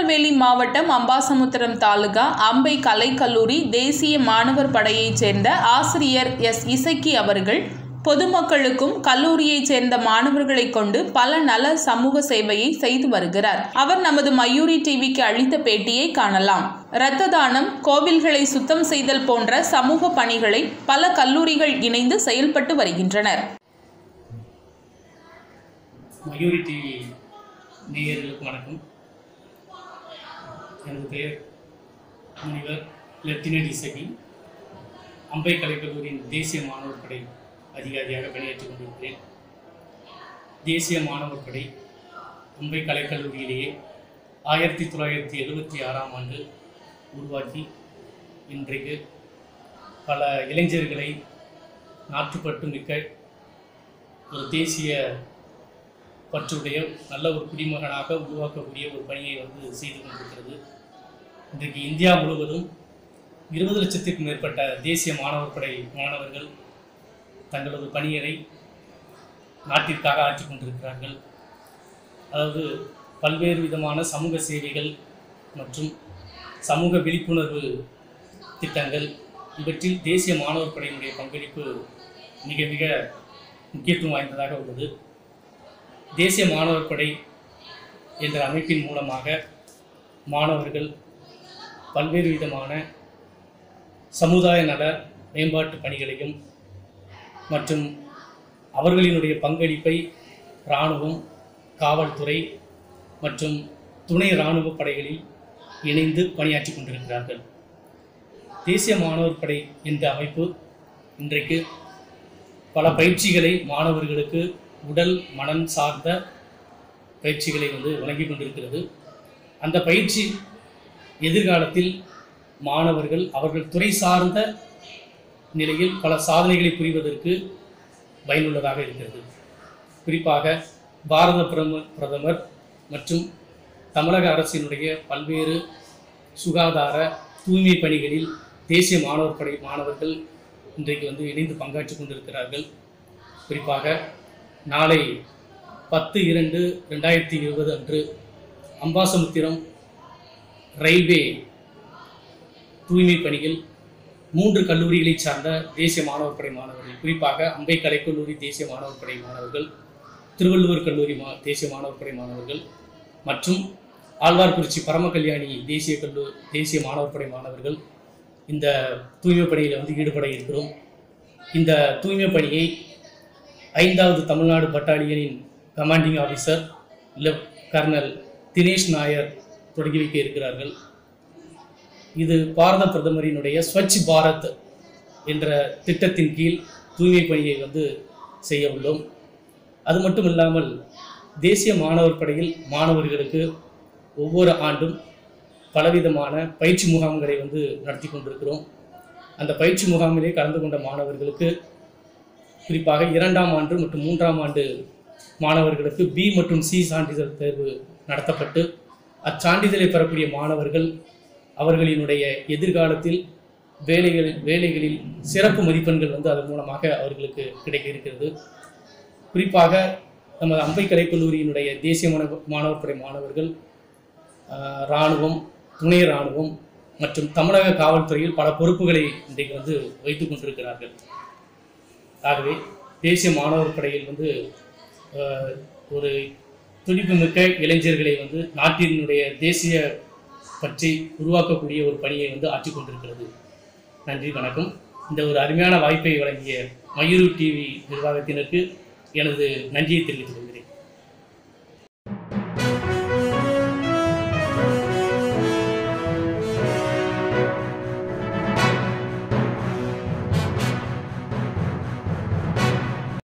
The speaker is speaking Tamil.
திருநெல்வேலி மாவட்டம் அம்பாசமுத்திரம் தாலுகா அம்பை கலைக்கல்லூரி தேசிய மாணவர் படையைச் சேர்ந்த ஆசிரியர் எஸ் இசக்கி அவர்கள் பொதுமக்களுக்கும் கல்லூரியைச் சேர்ந்த மாணவர்களை கொண்டு பல நல சமூக சேவையை செய்து வருகிறார் அவர் நமது மயூரி டிவிக்கு அளித்த பேட்டியை காணலாம் இரத்த தானம் கோவில்களை சுத்தம் செய்தல் போன்ற சமூக பணிகளை பல கல்லூரிகள் இணைந்து செயல்பட்டு வருகின்றனர் மயூரி டிவி நேயர்களுக்கு வணக்கம் எனது பெயர் முனிவர் லெப்டினன்ட் இசகி அம்பை கலைக்கல்லூரியின் தேசிய மாணவர் படை அதிகாரியாக பணியாற்றிக் கொண்டிருக்கிறேன் தேசிய மாணவர் படை அம்பை கலைக்கல்லூரியிலேயே ஆயிரத்தி தொள்ளாயிரத்தி எழுபத்தி ஆறாம் ஆண்டு உருவாக்கி இன்றைக்கு பல இளைஞர்களை நாட்டுப்பட்டு மிக்க ஒரு தேசிய பற்றுடைய நல்ல ஒரு குடிமகனாக உருவாக்கக்கூடிய ஒரு பணியை வந்து செய்து கொண்டிருக்கிறது இன்றைக்கு இந்தியா முழுவதும் இருபது லட்சத்திற்கும் மேற்பட்ட தேசிய மாணவர் படை மாணவர்கள் தங்களது பணியை நாட்டிற்காக ஆற்றிக் கொண்டிருக்கிறார்கள் அதாவது பல்வேறு விதமான சமூக சேவைகள் மற்றும் சமூக விழிப்புணர்வு திட்டங்கள் இவற்றில் தேசிய மாணவர் படையினுடைய பங்களிப்பு மிக மிக முக்கியத்துவம் வாய்ந்ததாக உள்ளது தேசிய மாணவர் படை என்ற அமைப்பின் மூலமாக மாணவர்கள் பல்வேறு விதமான சமுதாய நல மேம்பாட்டு பணிகளையும் மற்றும் அவர்களினுடைய பங்களிப்பை இராணுவம் காவல்துறை மற்றும் துணை இராணுவ படைகளில் இணைந்து பணியாற்றி கொண்டிருக்கிறார்கள் தேசிய மாணவர் படை என்ற அமைப்பு இன்றைக்கு பல பயிற்சிகளை மாணவர்களுக்கு உடல் மனம் சார்ந்த பயிற்சிகளை வந்து வழங்கி கொண்டிருக்கிறது அந்த பயிற்சி எதிர்காலத்தில் மாணவர்கள் அவர்கள் துறை சார்ந்த நிலையில் பல சாதனைகளை புரிவதற்கு பயனுள்ளதாக இருக்கிறது குறிப்பாக பாரத பிரம பிரதமர் மற்றும் தமிழக அரசினுடைய பல்வேறு சுகாதார தூய்மை பணிகளில் தேசிய மாணவர் படை மாணவர்கள் இன்றைக்கு வந்து இணைந்து பங்காற்றி கொண்டிருக்கிறார்கள் குறிப்பாக நாளை பத்து இரண்டு ரெண்டாயிரத்தி இருபது அன்று அம்பாசமுத்திரம் ரயில்வே தூய்மை பணியில் மூன்று கல்லூரிகளைச் சார்ந்த தேசிய மாணவர் படை மாணவர்கள் குறிப்பாக அம்பை கலைக்கல்லூரி தேசிய மாணவர் படை மாணவர்கள் திருவள்ளுவர் கல்லூரி மா தேசிய மாணவர் படை மாணவர்கள் மற்றும் ஆழ்வார்குறிச்சி பரம கல்யாணி தேசிய கல்லூ தேசிய மாணவர் படை மாணவர்கள் இந்த தூய்மை பணியில் வந்து ஈடுபட இருக்கிறோம் இந்த தூய்மை பணியை ஐந்தாவது தமிழ்நாடு பட்டாலியனின் கமாண்டிங் ஆஃபீஸர் லெப் கர்னல் தினேஷ் நாயர் தொடங்கி வைக்க இருக்கிறார்கள் இது பாரத பிரதமரினுடைய ஸ்வச் பாரத் என்ற திட்டத்தின் கீழ் தூய்மை பணியை வந்து செய்ய உள்ளோம் அது மட்டும் இல்லாமல் தேசிய மாணவர் படையில் மாணவர்களுக்கு ஒவ்வொரு ஆண்டும் பலவிதமான பயிற்சி முகாம்களை வந்து நடத்தி கொண்டிருக்கிறோம் அந்த பயிற்சி முகாமிலே கலந்து கொண்ட மாணவர்களுக்கு குறிப்பாக இரண்டாம் ஆண்டு மற்றும் மூன்றாம் ஆண்டு மாணவர்களுக்கு பி மற்றும் சி சான்றிதழ் தேர்வு நடத்தப்பட்டு அச்சான்றிதழை பெறக்கூடிய மாணவர்கள் அவர்களினுடைய எதிர்காலத்தில் வேலைகளில் வேலைகளில் சிறப்பு மதிப்பெண்கள் வந்து அதன் மூலமாக அவர்களுக்கு கிடைக்க இருக்கிறது குறிப்பாக நமது அம்பை கலைக்கல்லூரியினுடைய தேசிய மாணவ மாணவர் படை மாணவர்கள் ஆஹ், இராணுவம் துணை இராணுவம் மற்றும் தமிழக காவல்துறையில் பல பொறுப்புகளை இன்றைக்கு வந்து வைத்துக் கொண்டிருக்கிறார்கள் ஆகவே தேசிய மாணவர் படையில் வந்து ஆஹ், ஒரு துடிப்புமிக்க இளைஞர்களை வந்து நாட்டினுடைய தேசிய பற்றி உருவாக்கக்கூடிய ஒரு பணியை வந்து ஆற்றிக் கொண்டிருக்கிறது நன்றி வணக்கம் இந்த ஒரு அருமையான வாய்ப்பை வழங்கிய மயூரு டிவி நிர்வாகத்தினருக்கு எனது நன்றியை தெரிவித்துக் கொள்கிறேன்